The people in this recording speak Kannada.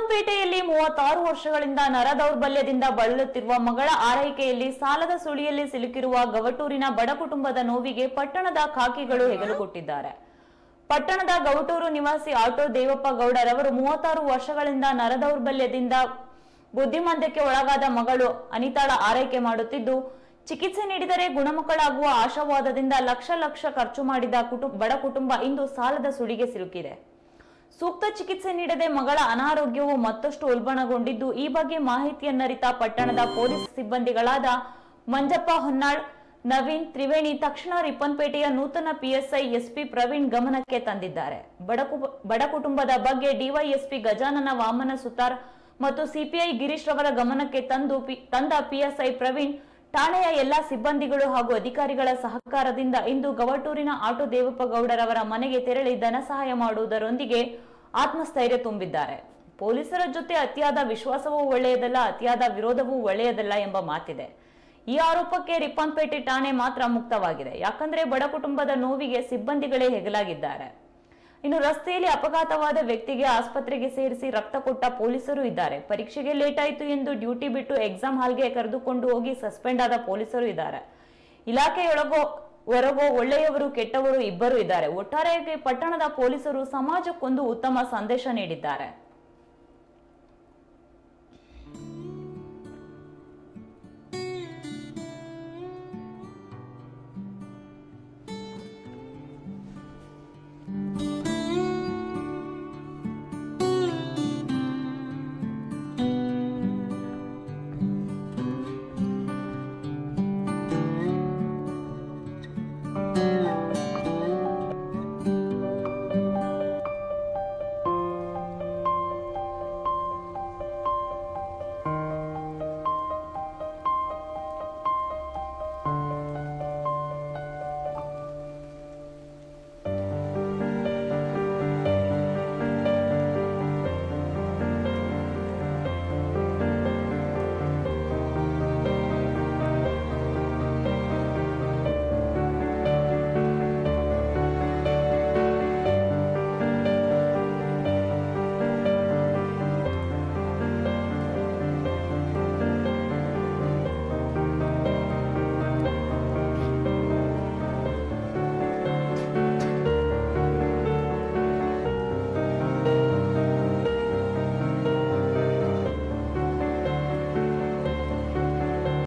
ರಿಪ್ಪನ್ಪೇಟೆಯಲ್ಲಿ ಮೂವತ್ತಾರು ವರ್ಷಗಳಿಂದ ನರ ದೌರ್ಬಲ್ಯದಿಂದ ಬಳಲುತ್ತಿರುವ ಮಗಳ ಆರೈಕೆಯಲ್ಲಿ ಸಾಲದ ಸುಳಿಯಲ್ಲಿ ಸಿಲುಕಿರುವ ಗವಟೂರಿನ ಬಡ ಕುಟುಂಬದ ನೋವಿಗೆ ಪಟ್ಟಣದ ಖಾಕಿಗಳು ಹೆಗಲು ಕೊಟ್ಟಿದ್ದಾರೆ ಪಟ್ಟಣದ ಗವಟೂರು ನಿವಾಸಿ ಆಟೋ ದೇವಪ್ಪ ಗೌಡರವರು ಮೂವತ್ತಾರು ವರ್ಷಗಳಿಂದ ನರ ದೌರ್ಬಲ್ಯದಿಂದ ಬುದ್ಧಿಮಾಂದ್ಯಕ್ಕೆ ಒಳಗಾದ ಮಗಳು ಅನಿತಾಳ ಆರೈಕೆ ಮಾಡುತ್ತಿದ್ದು ಚಿಕಿತ್ಸೆ ನೀಡಿದರೆ ಗುಣಮುಖಳಾಗುವ ಆಶಾವಾದದಿಂದ ಲಕ್ಷ ಲಕ್ಷ ಖರ್ಚು ಮಾಡಿದ ಕುಟುಂಬ ಬಡ ಕುಟುಂಬ ಇಂದು ಸಾಲದ ಸುಳಿಗೆ ಸಿಲುಕಿದೆ ಸೂಕ್ತ ಚಿಕಿತ್ಸೆ ನೀಡದೆ ಮಗಳ ಅನಾರೋಗ್ಯವು ಮತ್ತಷ್ಟು ಉಲ್ಬಣಗೊಂಡಿದ್ದು ಈ ಬಗ್ಗೆ ಮಾಹಿತಿಯನ್ನರಿತ ಪಟ್ಟಣದ ಪೊಲೀಸ್ ಸಿಬ್ಬಂದಿಗಳಾದ ಮಂಜಪ್ಪ ಹೊನ್ನಾಳ್ ನವೀನ್ ತ್ರಿವೇಣಿ ತಕ್ಷಣ ರಿಪ್ಪನ್ಪೇಟೆಯ ನೂತನ ಪಿಎಸ್ಐ ಎಸ್ಪಿ ಪ್ರವೀಣ್ ಗಮನಕ್ಕೆ ತಂದಿದ್ದಾರೆ ಬಡ ಕು- ಬಡ ಕುಟುಂಬದ ಬಗ್ಗೆ ಡಿವೈಎಸ್ಪಿ ಗಜಾನನ ವಾಮನ ಸುತಾರ್ ಮತ್ತು ಸಿಪಿಐ ಗಿರೀಶ್ ರವರ ಗಮನಕ್ಕೆ ತಂದು ಪಿ- ತಂದ ಪಿಎಸ್ಐ ಪ್ರವೀಣ್ ಠಾಣೆಯ ಎಲ್ಲಾ ಸಿಬ್ಬಂದಿಗಳು ಹಾಗೂ ಅಧಿಕಾರಿಗಳ ಸಹಕಾರದಿಂದ ಇಂದು ಗವಟೂರಿನ ಆಟೋ ದೇವಪ್ಪ ಗೌಡರವರ ಮನೆಗೆ ತೆರಳಿ ಧನ ಸಹಾಯ ಮಾಡುವುದರೊಂದಿಗೆ ಆತ್ಮಸ್ಥೈರ್ಯ ತುಂಬಿದ್ದಾರೆ ಪೊಲೀಸರ ಜೊತೆ ಅತಿಯಾದ ವಿಶ್ವಾಸವೂ ಒಳ್ಳೆಯದಲ್ಲ ಅತಿಯಾದ ವಿರೋಧವೂ ಒಳ್ಳೆಯದಲ್ಲ ಎಂಬ ಮಾತಿದೆ ಈ ಆರೋಪಕ್ಕೆ ರಿಪ್ಪನ್ಪೇಟೆ ಠಾಣೆ ಮಾತ್ರ ಮುಕ್ತವಾಗಿದೆ ಯಾಕಂದ್ರೆ ಬಡ ಕುಟುಂಬದ ನೋವಿಗೆ ಸಿಬ್ಬಂದಿಗಳೇ ಹೆಗಲಾಗಿದ್ದಾರೆ ಇನ್ನು ರಸ್ತೆಯಲ್ಲಿ ಅಪಘಾತವಾದ ವ್ಯಕ್ತಿಗೆ ಆಸ್ಪತ್ರೆಗೆ ಸೇರಿಸಿ ರಕ್ತ ಕೊಟ್ಟ ಪೊಲೀಸರು ಇದ್ದಾರೆ ಪರೀಕ್ಷೆಗೆ ಲೇಟ್ ಆಯಿತು ಎಂದು ಡ್ಯೂಟಿ ಬಿಟ್ಟು ಎಕ್ಸಾಮ್ ಹಾಲ್ಗೆ ಕರೆದುಕೊಂಡು ಹೋಗಿ ಸಸ್ಪೆಂಡ್ ಆದ ಪೊಲೀಸರು ಇದ್ದಾರೆ ಇಲಾಖೆಯೊಳಗೋ ಹೊರಗೋ ಒಳ್ಳೆಯವರು ಕೆಟ್ಟವರು ಇಬ್ಬರು ಇದ್ದಾರೆ ಒಟ್ಟಾರೆಯಾಗಿ ಪಟ್ಟಣದ ಪೊಲೀಸರು ಸಮಾಜಕ್ಕೊಂದು ಉತ್ತಮ ಸಂದೇಶ ನೀಡಿದ್ದಾರೆ